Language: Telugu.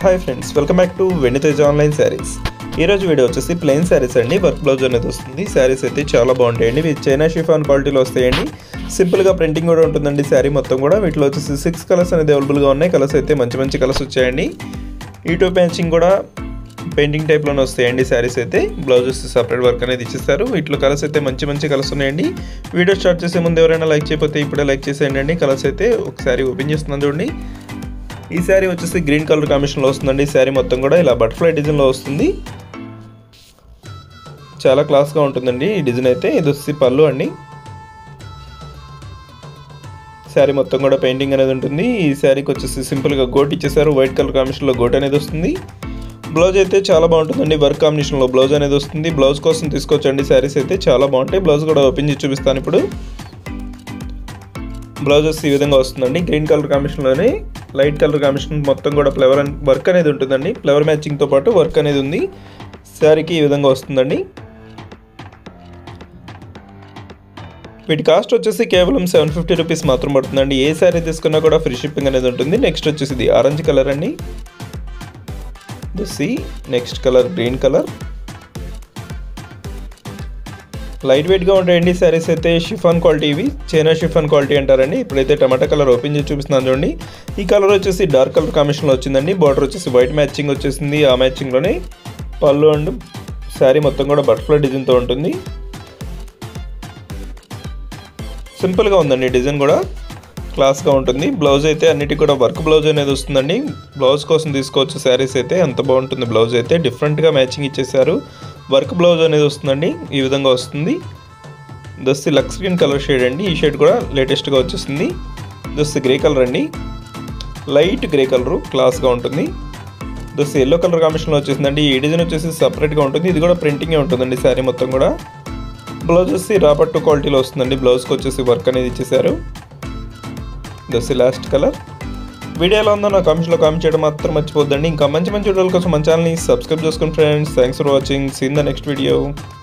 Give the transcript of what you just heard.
hi friends welcome back to Venitej online sarees ఈరోజు వీడియో వచ్చేసి ప్లెయిన్ శారీస్ అండి వర్క్ బ్లౌజ్ అనేది వస్తుంది శారీస్ అయితే చాలా బాగుంటాయండి ఇవి చైనా షిఫాన్ క్వాలిటీలో వస్తాయండి సింపుల్గా ప్రింటింగ్ కూడా ఉంటుందండి శారీ మొత్తం కూడా వీటిలో వచ్చేసి సిక్స్ కలర్స్ అనేది అవైలబుల్గా ఉన్నాయి కలర్స్ అయితే మంచి మంచి కలర్స్ వచ్చాయండి యూట్యూబ్ మ్యాచింగ్ కూడా పెయింటింగ్ టైప్లోనే వస్తాయండి శారీస్ అయితే బ్లౌజెస్ సపరేట్ వర్క్ అనేది ఇచ్చేస్తారు వీటిలో కలర్స్ అయితే మంచి మంచి కలర్స్ ఉన్నాయండి వీడియో స్టార్ట్ చేసే ముందు ఎవరైనా లైక్ చేయకపోతే ఇప్పుడే లైక్ చేసేయండి అండి కలర్స్ అయితే ఒకసారి ఓపెన్ చేస్తున్నాను చూడండి ఈ శారీ వచ్చేసి గ్రీన్ కలర్ కాంబినేషన్లో వస్తుందండి ఈ శారీ మొత్తం కూడా ఇలా బటర్ఫ్లై డిజైన్లో వస్తుంది చాలా క్లాస్గా ఉంటుందండి ఈ డిజైన్ అయితే ఇది వచ్చి పళ్ళు అండి శారీ మొత్తం కూడా పెయింటింగ్ అనేది ఉంటుంది ఈ శారీకి వచ్చేసి సింపుల్గా గోట్ ఇచ్చేసారు వైట్ కలర్ కాంబినేషన్లో గోట్ అనేది వస్తుంది బ్లౌజ్ అయితే చాలా బాగుంటుందండి వర్క్ కాంబినేషన్లో బ్లౌజ్ అనేది వస్తుంది బ్లౌజ్ కోసం తీసుకోవచ్చండి శారీస్ అయితే చాలా బాగుంటాయి బ్లౌజ్ కూడా ఓపెన్ చేసి చూపిస్తాను ఇప్పుడు బ్లౌజెస్ ఈ విధంగా వస్తుందండి గ్రీన్ కలర్ కాంబినేషన్లోనే లైట్ కలర్ కాంబినేషన్ మొత్తం కూడా ఫ్లవర్ వర్క్ అనేది ఉంటుందండి ఫ్లవర్ మ్యాచింగ్తో పాటు వర్క్ అనేది ఉంది శారీకి ఈ విధంగా వస్తుందండి వీటి కాస్ట్ వచ్చేసి కేవలం సెవెన్ ఫిఫ్టీ రూపీస్ మాత్రం పడుతుందండి ఏ శారీ తీసుకున్నా కూడా ఫ్రీ షిప్పింగ్ అనేది ఉంటుంది నెక్స్ట్ వచ్చేసి ఇది ఆరెంజ్ కలర్ అండి సి next colour green colour light వెయిట్గా ఉంటాయండి శారీస్ అయితే షిఫాన్ క్వాలిటీ ఇవి చైనా షిఫాన్ క్వాలిటీ అంటారండి ఇప్పుడైతే టమాటా కలర్ ఓపెన్ చేసి చూపిస్తున్నాను చూడండి ఈ కలర్ వచ్చేసి డార్క్ కలర్ కాంబినేషన్లో వచ్చిందండి బార్డర్ వచ్చేసి వైట్ మ్యాచింగ్ వచ్చేసింది ఆ మ్యాచింగ్లోనే పళ్ళు అండ్ శారీ మొత్తం కూడా బటర్ఫ్లై డిజైన్తో ఉంటుంది సింపుల్గా ఉందండి డిజైన్ కూడా క్లాస్గా ఉంటుంది బ్లౌజ్ అయితే అన్నిటికీ కూడా వర్క్ బ్లౌజ్ అనేది వస్తుందండి బ్లౌజ్ కోసం తీసుకోవచ్చు శారీస్ అయితే ఎంత బాగుంటుంది బ్లౌజ్ అయితే డిఫరెంట్గా మ్యాచింగ్ ఇచ్చేసారు వర్క్ బ్లౌజ్ అనేది వస్తుందండి ఈ విధంగా వస్తుంది దస్తి లక్స్ గ్రీన్ కలర్ షేడ్ అండి ఈ షేడ్ కూడా లేటెస్ట్గా వచ్చేసింది దస్తి గ్రే కలర్ అండి లైట్ గ్రే కలరు క్లాస్గా ఉంటుంది దస్తి ఎల్లో కలర్ కాంబినేషన్లో వచ్చేసిందండి ఈ డిజైన్ వచ్చేసి సపరేట్గా ఉంటుంది ఇది కూడా ప్రింటింగే ఉంటుందండి శారీ మొత్తం కూడా బ్లౌజ్ వచ్చి రాబట్టు క్వాలిటీలో వస్తుందండి బ్లౌజ్కి వచ్చేసి వర్క్ అనేది ఇచ్చేసారు దస్ లాస్ట్ కలర్ వీడియో ఎలా ఉందో నా కామెంట్స్లో కామెంట్ చేయడం మాత్రం మర్చిపోద్దండి ఇంకా మంచి మంచి వీడియోల కోసం మన ఛానల్ని సబ్స్క్రైబ్ చేసుకోండి friends thanks for watching seen the next video